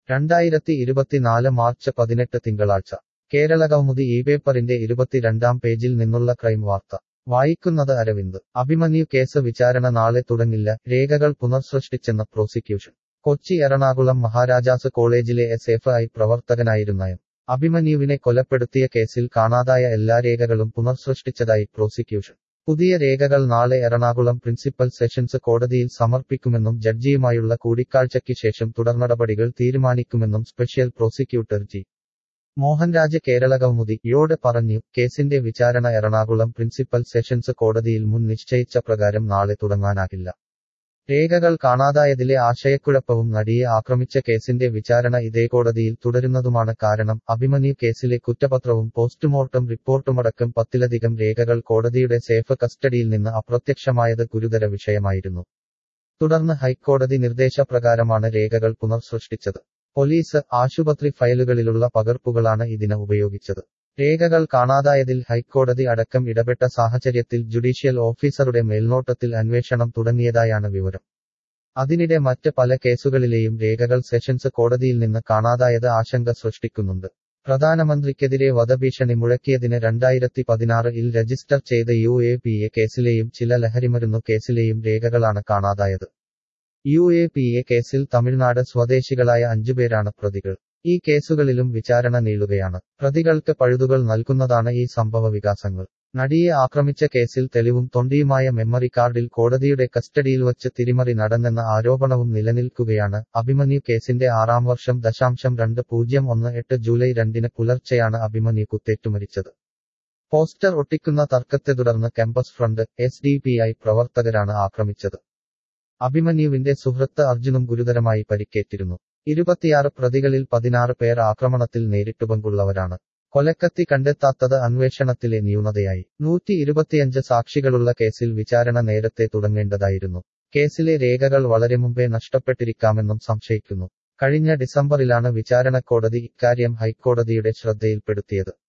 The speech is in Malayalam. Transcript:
രണ്ടായിരത്തി ഇരുപത്തിനാല് മാർച്ച് പതിനെട്ട് തിങ്കളാഴ്ച കേരള കൗമുദി ഈ പേപ്പറിന്റെ ഇരുപത്തിരണ്ടാം പേജിൽ നിന്നുള്ള ക്രൈം വാർത്ത വായിക്കുന്നത് അരവിന്ദ് അഭിമന്യു കേസ് വിചാരണ നാളെ തുടങ്ങില്ല രേഖകൾ പുനർസൃഷ്ടിച്ചെന്ന പ്രോസിക്യൂഷൻ കൊച്ചി എറണാകുളം മഹാരാജാസ് കോളേജിലെ എസ് എഫ് ഐ പ്രവർത്തകനായിരുന്ന എം അഭിമന്യുവിനെ കൊലപ്പെടുത്തിയ കേസിൽ കാണാതായ എല്ലാ രേഖകളും പുനർസൃഷ്ടിച്ചതായി പ്രോസിക്യൂഷൻ പുതിയ രേഖകൾ നാളെ എറണാകുളം പ്രിൻസിപ്പൽ സെഷൻസ് കോടതിയിൽ സമർപ്പിക്കുമെന്നും ജഡ്ജിയുമായുള്ള കൂടിക്കാഴ്ചയ്ക്ക് ശേഷം തുടർനടപടികൾ തീരുമാനിക്കുമെന്നും special prosecutor G Mohanraj Kerala Kaumudi യോട് പറഞ്ഞു കേസിന്റെ വിചാരണ എറണാകുളം പ്രിൻസിപ്പൽ സെഷൻസ് കോടതിയിൽ മുൻ നിശ്ചയിച്ച പ്രകാരം നാളെ തുടങ്ങാനാകില്ല രേഖകൾ കാണാതായതിലെ ആശയക്കുഴപ്പവും നടിയെ ആക്രമിച്ച കേസിന്റെ വിചാരണ ഇതേ കോടതിയിൽ തുടരുന്നതുമാണ് കാരണം അഭിമന്യു കേസിലെ കുറ്റപത്രവും പോസ്റ്റ്മോർട്ടം റിപ്പോർട്ടുമടക്കം പത്തിലധികം രേഖകൾ കോടതിയുടെ സേഫ് കസ്റ്റഡിയിൽ നിന്ന് അപ്രത്യക്ഷമായത് ഗുരുതര വിഷയമായിരുന്നു തുടർന്ന് ഹൈക്കോടതി നിർദ്ദേശപ്രകാരമാണ് രേഖകൾ പുനർസൃഷ്ടിച്ചത് പോലീസ് ആശുപത്രി ഫയലുകളിലുള്ള പകർപ്പുകളാണ് ഇതിന് ഉപയോഗിച്ചത് രേഖകൾ കാണാതായതിൽ ഹൈക്കോടതി അടക്കം ഇടപെട്ട സാഹചര്യത്തിൽ ജുഡീഷ്യൽ ഓഫീസറുടെ മേൽനോട്ടത്തിൽ അന്വേഷണം തുടങ്ങിയതായാണ് വിവരം അതിനിടെ മറ്റ് പല കേസുകളിലെയും രേഖകൾ സെഷൻസ് കോടതിയിൽ നിന്ന് കാണാതായത് ആശങ്ക സൃഷ്ടിക്കുന്നുണ്ട് പ്രധാനമന്ത്രിക്കെതിരെ വധഭീഷണി മുഴക്കിയതിന് രണ്ടായിരത്തി പതിനാറിൽ രജിസ്റ്റർ ചെയ്ത യു എ പി എ കേസിലെയും ചില ലഹരിമരുന്നു കേസിലെയും രേഖകളാണ് കാണാതായത് യു എ പി എ കേസിൽ തമിഴ്നാട് സ്വദേശികളായ അഞ്ചുപേരാണ് പ്രതികൾ ഈ കേസുകളിലും വിചാരണ നീളുകയാണ് പ്രതികൾക്ക് പഴുതുകൾ നൽകുന്നതാണ് ഈ സംഭവ വികാസങ്ങൾ നടിയെ ആക്രമിച്ച കേസിൽ തെളിവും തൊണ്ടിയുമായ മെമ്മറി കാർഡിൽ കോടതിയുടെ കസ്റ്റഡിയിൽ വച്ച് തിരിമറി നടന്നെന്ന ആരോപണവും നിലനിൽക്കുകയാണ് അഭിമന്യു കേസിന്റെ ആറാം വർഷം ദശാംശം രണ്ട് പൂജ്യം ഒന്ന് എട്ട് ജൂലൈ രണ്ടിന് പുലർച്ചെയാണ് അഭിമന്യു കുത്തേറ്റുമരിച്ചത് പോസ്റ്റർ ഒട്ടിക്കുന്ന തർക്കത്തെ തുടർന്ന് campus front S D P I പ്രവർത്തകരാണ് ആക്രമിച്ചത് അഭിമന്യുവിന്റെ സുഹൃത്ത് അർജുനും ഗുരുതരമായി പരിക്കേറ്റിരുന്നു ഇരുപത്തിയാറ് പ്രതികളിൽ പതിനാറ് പേർ ആക്രമണത്തിൽ നേരിട്ടു പങ്കുള്ളവരാണ് കൊലക്കത്തി കണ്ടെത്താത്തത് അന്വേഷണത്തിലെ ന്യൂനതയായി നൂറ്റി ഇരുപത്തിയഞ്ച് സാക്ഷികളുള്ള കേസിൽ വിചാരണ നേരത്തെ തുടങ്ങേണ്ടതായിരുന്നു കേസിലെ രേഖകൾ വളരെ മുമ്പേ നഷ്ടപ്പെട്ടിരിക്കാമെന്നും സംശയിക്കുന്നു കഴിഞ്ഞ ഡിസംബറിലാണ് വിചാരണക്കോടതി ഇക്കാര്യം ഹൈക്കോടതിയുടെ ശ്രദ്ധയിൽപ്പെടുത്തിയത്